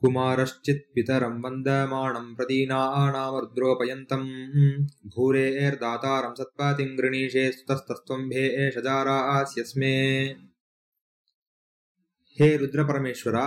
कुमारश्चित् पितरं वन्दमाणं प्रदीनानामरुद्रोपयन्तम् भूरेर्दातारं सत्पातिं गृणीषे स्तस्तस्त्वम्भे एष जारास्यस्मे ஹே ருத்ர பரமேஸ்வரா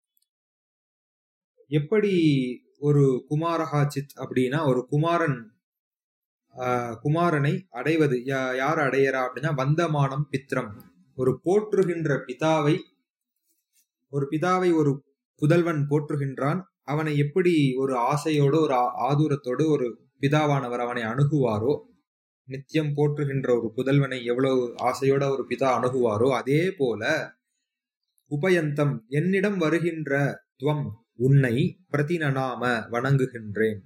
எப்படி ஒரு குமாரஹாச்சித் அப்படின்னா ஒரு குமாரன் ஆஹ், குமாரனை அடைவது யா- யார் அடையறா அப்படின்னா வந்தமானம் பித்ரம் ஒரு போற்றுகின்ற பிதாவை ஒரு பிதாவை ஒரு புதல்வன் போற்றுகின்றான் அவனை எப்படி ஒரு ஆசையோடு ஒரு ஆ- ஆதூரத்தோடு ஒரு பிதாவானவர் அவனை அணுகுவாரோ நித்தியம் போற்றுகின்ற ஒரு புதல்வனை எவ்வளவு ஆசையோட ஒரு பிதா அணுகுவாரோ அதே போல உபயந்தம் என்னிடம் வருகின்ற துவம் உன்னை பிரதிநனாம வணங்குகின்றேன்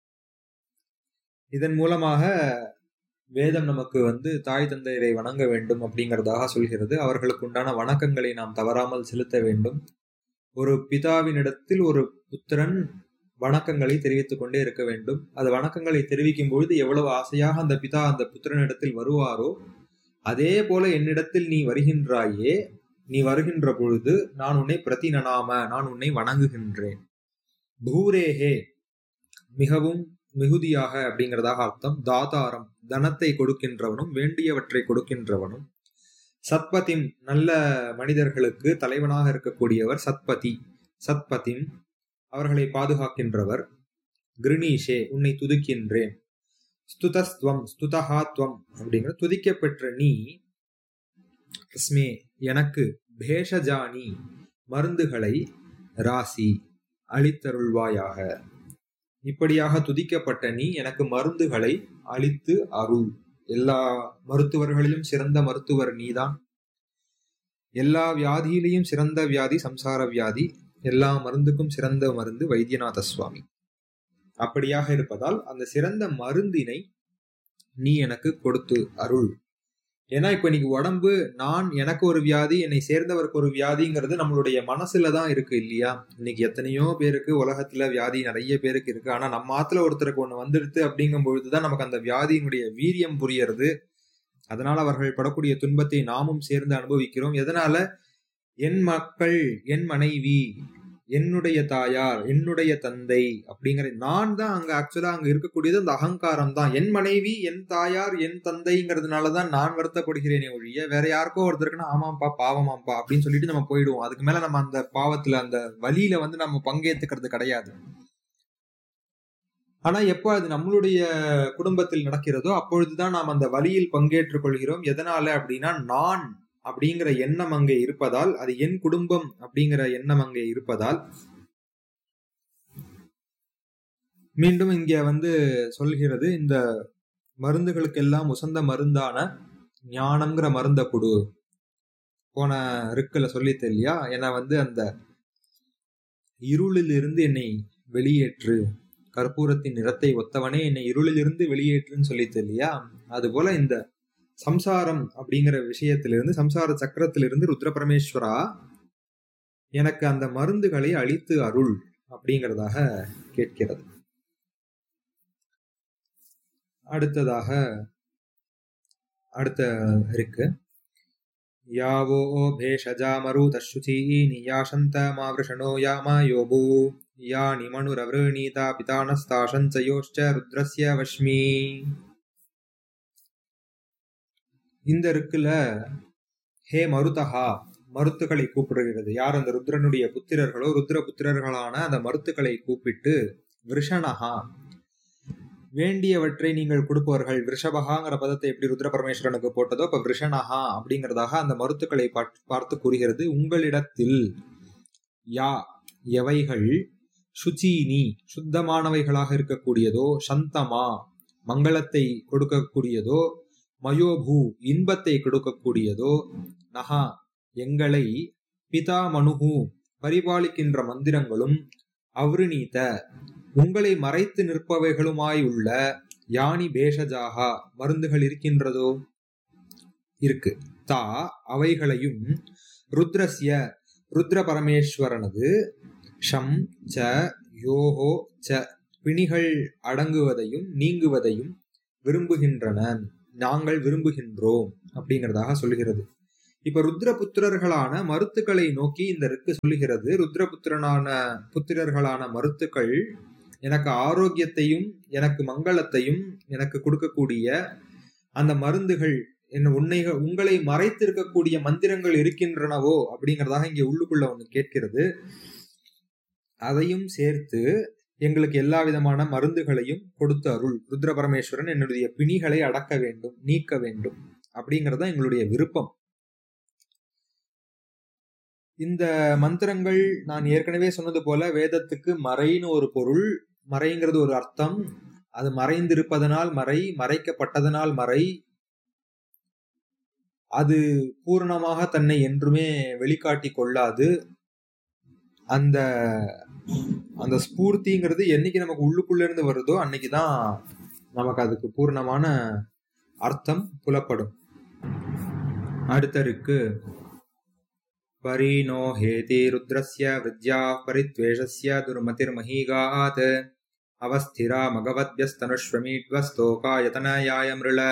இதன் மூலமாக வேதம் நமக்கு வந்து தாய் தந்தையரை வணங்க வேண்டும் அப்படிங்கிறதாக சொல்கிறது அவர்களுக்கு உண்டான வணக்கங்களை நாம் தவறாமல் செலுத்த வேண்டும் ஒரு பிதாவினிடத்தில் ஒரு புத்திரன் வணக்கங்களை தெரிவித்துக் கொண்டே இருக்க வேண்டும் அது வணக்கங்களை தெரிவிக்கும் பொழுது எவ்வளவு ஆசையாக அந்த பிதா அந்த புத்திரனிடத்தில் வருவாரோ அதே போல என்னிடத்தில் நீ வருகின்றாயே நீ வருகின்ற பொழுது நான் உன்னை பிரதிநனாம நான் உன்னை வணங்குகின்றேன் பூரேஹே மிகவும் மிகுதியாக அப்படிங்கிறதாக அர்த்தம் தாதாரம் தனத்தை கொடுக்கின்றவனும் வேண்டியவற்றை கொடுக்கின்றவனும் சத்பதிம் நல்ல மனிதர்களுக்கு தலைவனாக இருக்கக்கூடியவர் சத்பதி சத்பதிம் அவர்களை பாதுகாக்கின்றவர் கிருணீஷே உன்னை துதிக்கின்றேன் ஸ்துதஸ்துவம் ஸ்துதஹாத்வம் அப்படிங்கிற துதிக்கப்பெற்ற நீ அஸ்மே எனக்கு பேஷஜானி மருந்துகளை ராசி அளித்தருள்வாயாக இப்படியாக துதிக்கப்பட்ட நீ எனக்கு மருந்துகளை அளித்து அருள் எல்லா மருத்துவர்களிலும் சிறந்த மருத்துவர் நீதான் எல்லா வியாதியிலையும் சிறந்த வியாதி சம்சார வியாதி எல்லா மருந்துக்கும் சிறந்த மருந்து வைத்தியநாத சுவாமி அப்படியாக இருப்பதால் அந்த சிறந்த மருந்தினை நீ எனக்கு கொடுத்து அருள் ஏன்னா இப்ப இன்னைக்கு உடம்பு நான் எனக்கு ஒரு வியாதி என்னை சேர்ந்தவருக்கு ஒரு வியாதிங்கிறது நம்மளுடைய மனசுல தான் இருக்கு இல்லையா இன்னைக்கு எத்தனையோ பேருக்கு உலகத்துல வியாதி நிறைய பேருக்கு இருக்கு ஆனா நம்ம ஆத்துல ஒருத்தருக்கு ஒண்ணு வந்துடுது அப்படிங்கும் பொழுதுதான் நமக்கு அந்த வியாதியினுடைய வீரியம் புரியறது அதனால அவர்கள் படக்கூடிய துன்பத்தை நாமும் சேர்ந்து அனுபவிக்கிறோம் எதனால என் மக்கள் என் மனைவி என்னுடைய தாயார் என்னுடைய தந்தை அப்படிங்கிற நான் தான் அங்க ஆக்சுவலா அங்க இருக்கக்கூடியது அந்த அகங்காரம் தான் என் மனைவி என் தாயார் என் தந்தைங்கிறதுனாலதான் நான் வருத்தப்படுகிறேனே ஒழிய வேற யாருக்கோ ஒருத்தருக்குன்னா ஆமாப்பா பாவமாப்பா அப்படின்னு சொல்லிட்டு நம்ம போயிடுவோம் அதுக்கு மேல நம்ம அந்த பாவத்துல அந்த வலியில வந்து நம்ம பங்கேத்துக்கிறது கிடையாது ஆனா எப்போ அது நம்மளுடைய குடும்பத்தில் நடக்கிறதோ அப்பொழுதுதான் நாம் அந்த வலியில் பங்கேற்றுக் கொள்கிறோம் எதனால அப்படின்னா நான் அப்படிங்கிற எண்ணம் அங்கே இருப்பதால் அது என் குடும்பம் அப்படிங்கிற எண்ணம் அங்கே இருப்பதால் மீண்டும் இங்க வந்து சொல்கிறது இந்த மருந்துகளுக்கெல்லாம் உசந்த மருந்தான ஞானம்ங்கிற மருந்த கொடு போன ருக்குல சொல்லித்து இல்லையா ஏன்னா வந்து அந்த இருளில் இருந்து என்னை வெளியேற்று கற்பூரத்தின் நிறத்தை ஒத்தவனே என்னை இருளிலிருந்து வெளியேற்றுன்னு சொல்லித்து இல்லையா அது போல இந்த சம்சாரம் அப்படிங்கிற விஷயத்திலிருந்து சம்சார சக்கரத்திலிருந்து ருத்ர பரமேஸ்வரா எனக்கு அந்த மருந்துகளை அளித்து அருள் அப்படிங்கிறதாக கேட்கிறது அடுத்ததாக அடுத்த இருக்கு யாவோ பேஷஜா மருதசுச்சீனி யாசந்த மாவிருஷணோ யாமா யோபு யானி மனுரவೃಣீதா பிதானஸ்தாசஞ்சயோஷ்ச ருத்ரஸ்ய வஷ்மி இந்த இருக்குல ஹே மருதஹா மருத்துக்களை கூப்பிடுகிறது யார் அந்த ருத்ரனுடைய புத்திரர்களோ ருத்ர புத்திரர்களான அந்த மருத்துக்களை கூப்பிட்டு விருஷணஹா வேண்டியவற்றை நீங்கள் கொடுப்பவர்கள் விஷபகாங்கிற பதத்தை எப்படி ருத்ர பரமேஸ்வரனுக்கு போட்டதோ இப்ப விஷணஹா அப்படிங்கிறதாக அந்த மருத்துக்களை பார்த்து கூறுகிறது உங்களிடத்தில் யா எவைகள் சுச்சீனி சுத்தமானவைகளாக இருக்கக்கூடியதோ சந்தமா மங்களத்தை கொடுக்கக்கூடியதோ மயோபூ இன்பத்தை கொடுக்கக்கூடியதோ நகா எங்களை பிதா மனுகு பரிபாலிக்கின்ற மந்திரங்களும் அவ்ருணீத உங்களை மறைத்து நிற்பவைகளுமாய் உள்ள யானி பேஷஜாகா மருந்துகள் இருக்கின்றதோ இருக்கு தா அவைகளையும் ருத்ரஸ்ய ருத்ர பரமேஸ்வரனது ஷம் ச யோகோ ச பிணிகள் அடங்குவதையும் நீங்குவதையும் விரும்புகின்றன நாங்கள் விரும்புகின்றோம் அப்படிங்கிறதாக சொல்கிறது இப்ப ருத்ரபுத்திரர்களான மருத்துக்களை நோக்கி இந்த ருக்கு சொல்லுகிறது ருத்ரபுத்திரனான புத்திரர்களான மருத்துக்கள் எனக்கு ஆரோக்கியத்தையும் எனக்கு மங்களத்தையும் எனக்கு கொடுக்கக்கூடிய அந்த மருந்துகள் என்ன உன்னை உங்களை மறைத்திருக்கக்கூடிய மந்திரங்கள் இருக்கின்றனவோ அப்படிங்கறதாக இங்க உள்ளுக்குள்ள ஒண்ணு கேட்கிறது அதையும் சேர்த்து எங்களுக்கு எல்லா விதமான மருந்துகளையும் கொடுத்து அருள் ருத்ர பரமேஸ்வரன் என்னுடைய பிணிகளை அடக்க வேண்டும் நீக்க வேண்டும் அப்படிங்கறத எங்களுடைய விருப்பம் இந்த மந்திரங்கள் நான் ஏற்கனவே சொன்னது போல வேதத்துக்கு மறைன்னு ஒரு பொருள் மறைங்கிறது ஒரு அர்த்தம் அது மறைந்திருப்பதனால் மறை மறைக்கப்பட்டதனால் மறை அது பூரணமாக தன்னை என்றுமே வெளிக்காட்டி கொள்ளாது அந்த அந்த ஸ்பூர்த்திங்கிறது என்னைக்கு நமக்கு உள்ளுக்குள்ள இருந்து வருதோ அன்னைக்குதான் நமக்கு அதுக்கு பூர்ணமான அர்த்தம் புலப்படும் அடுத்தருக்கு பரீனோ ஹேதி ருத்ரஸ்ய வித்யா பரித்வேஷஸ்ய துர்மதிர்மஹீகாத் அவஸ்திரா மகவத்யஸ்தனுஷ்வமீட்வஸ்தோகாயதனயாய மிருள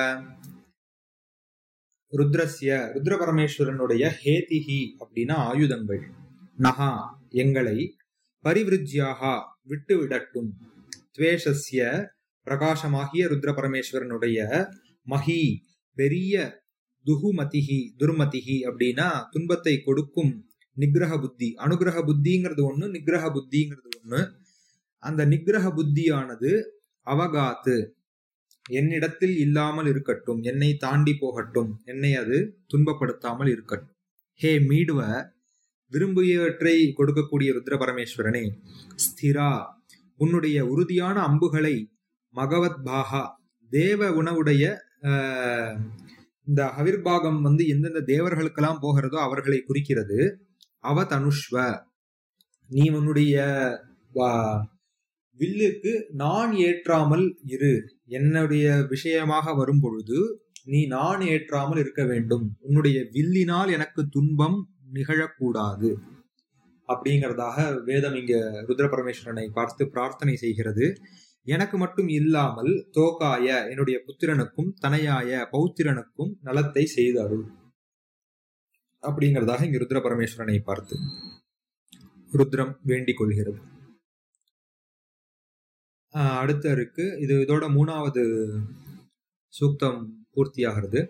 ருத்ரஸ்ய ருத்ர பரமேஸ்வரனுடைய ஹேதிஹி அப்படின்னா ஆயுதங்கள் நகா எங்களை பரிவிருஜ்யாகா விட்டு விடட்டும் துவேஷஸ்ய பிரகாசமாகிய ருத்ர பரமேஸ்வரனுடைய மகி பெரிய துகுமதிஹி துர்மதிஹி அப்படின்னா துன்பத்தை கொடுக்கும் நிகிரக புத்தி அனுகிரக புத்திங்கிறது ஒண்ணு நிகிரக புத்திங்கிறது ஒண்ணு அந்த நிகிரக புத்தியானது அவகாத்து என்னிடத்தில் இல்லாமல் இருக்கட்டும் என்னை தாண்டி போகட்டும் என்னை அது துன்பப்படுத்தாமல் இருக்கட்டும் ஹே மீடுவ விரும்பியவற்றை கொடுக்கக்கூடிய ருத்ர பரமேஸ்வரனே ஸ்திரா உன்னுடைய உறுதியான அம்புகளை மகவத் பாகா தேவ உணவுடைய இந்த ஹவிர்பாகம் வந்து எந்தெந்த தேவர்களுக்கெல்லாம் போகிறதோ அவர்களை குறிக்கிறது அவ தனுஷ்வ நீ உன்னுடைய வில்லுக்கு நான் ஏற்றாமல் இரு என்னுடைய விஷயமாக வரும் பொழுது நீ நான் ஏற்றாமல் இருக்க வேண்டும் உன்னுடைய வில்லினால் எனக்கு துன்பம் நிகழக்கூடாது அப்படிங்கிறதாக வேதம் இங்க ருத்ர பரமேஸ்வரனை பார்த்து பிரார்த்தனை செய்கிறது எனக்கு மட்டும் இல்லாமல் தோக்காய என்னுடைய புத்திரனுக்கும் தனையாய பௌத்திரனுக்கும் நலத்தை செய்து அருள் அப்படிங்கிறதாக இங்க ருத்ர பரமேஸ்வரனை பார்த்து ருத்ரம் வேண்டிக் கொள்கிறது அடுத்த இருக்கு இது இதோட மூணாவது சூக்தம் பூர்த்தியாகிறது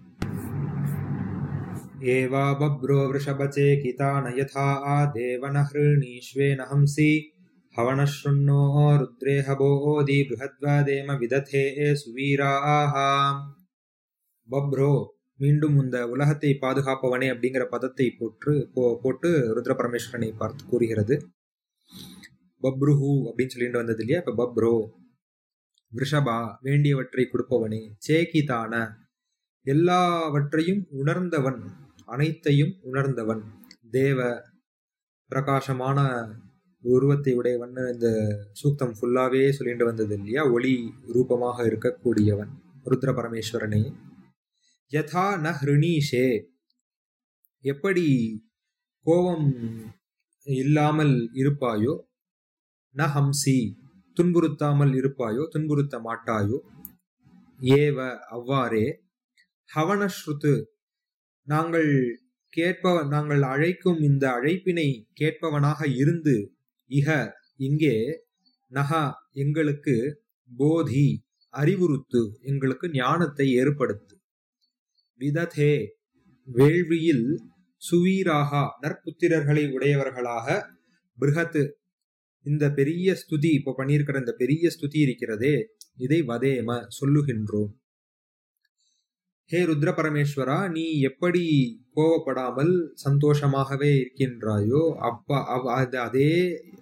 ஏவா பப்ரோ वृषभचे कितान यथा आदेवन हृणीष्वेन हंसि हवनशृण्णो रुद्रे हबोधि बृहद्वादेम विदथे சுவீராஹ பப்ரோ மீண்டும் இந்த உலகத்தை பாதுகாப்பவனே அப்படிங்கிற பதத்தை போட்டு போட்டு ருத்ர பரமேஸ்வரனை பார்த்து கூறுகிறது பப்ருஹு அப்படின்னு சொல்லிட்டு வந்தது இல்லையா இப்ப பப்ரோ ரிஷபா வேண்டியவற்றை கொடுப்பவனே சேகிதான எல்லாவற்றையும் உணர்ந்தவன் அனைத்தையும் உணர்ந்தவன் தேவ பிரகாசமான உருவத்தை உடையவன் இந்த சூக்தம் ஃபுல்லாவே சொல்லிட்டு வந்தது இல்லையா ஒளி ரூபமாக இருக்கக்கூடியவன் ருத்ர பரமேஸ்வரனே யதா ந ஹிருணீஷே எப்படி கோபம் இல்லாமல் இருப்பாயோ ந ஹம்சி துன்புறுத்தாமல் இருப்பாயோ துன்புறுத்த மாட்டாயோ ஏவ அவ்வாறே ஹவனஸ்ருத்து நாங்கள் கேட்ப நாங்கள் அழைக்கும் இந்த அழைப்பினை கேட்பவனாக இருந்து இக இங்கே நகா எங்களுக்கு போதி அறிவுறுத்து எங்களுக்கு ஞானத்தை ஏற்படுத்து விததே வேள்வியில் சுவீராகா நற்புத்திரர்களை உடையவர்களாக பிருகத்து இந்த பெரிய ஸ்துதி இப்ப பண்ணியிருக்கிற இந்த பெரிய ஸ்துதி இருக்கிறதே இதை வதேம சொல்லுகின்றோம் ஹே ருத்ர பரமேஸ்வரா நீ எப்படி கோவப்படாமல் சந்தோஷமாகவே இருக்கின்றாயோ அப்ப அதே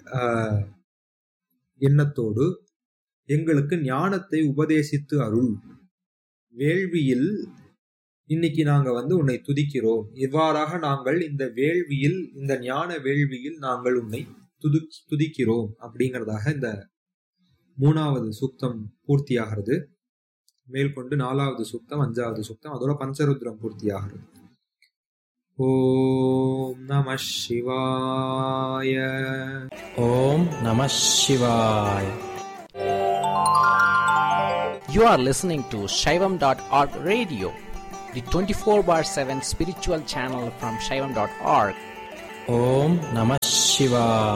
எண்ணத்தோடு எங்களுக்கு ஞானத்தை உபதேசித்து அருள் வேள்வியில் இன்னைக்கு நாங்க வந்து உன்னை துதிக்கிறோம் இவ்வாறாக நாங்கள் இந்த வேள்வியில் இந்த ஞான வேள்வியில் நாங்கள் உன்னை துது துதிக்கிறோம் அப்படிங்கிறதாக இந்த மூணாவது சூக்தம் பூர்த்தியாகிறது மேற்கொண்டு நாலாவது சூக்தம் அஞ்சாவது சூக்தம் அதோட பஞ்சருத்ரம் பூர்த்தியாகிறது ஓம் நம சிவாய ஓம் நம சிவாய You are listening to Shaivam.org radio, the 24 bar 7 spiritual channel from Shaivam.org. Om Namah Shivaya.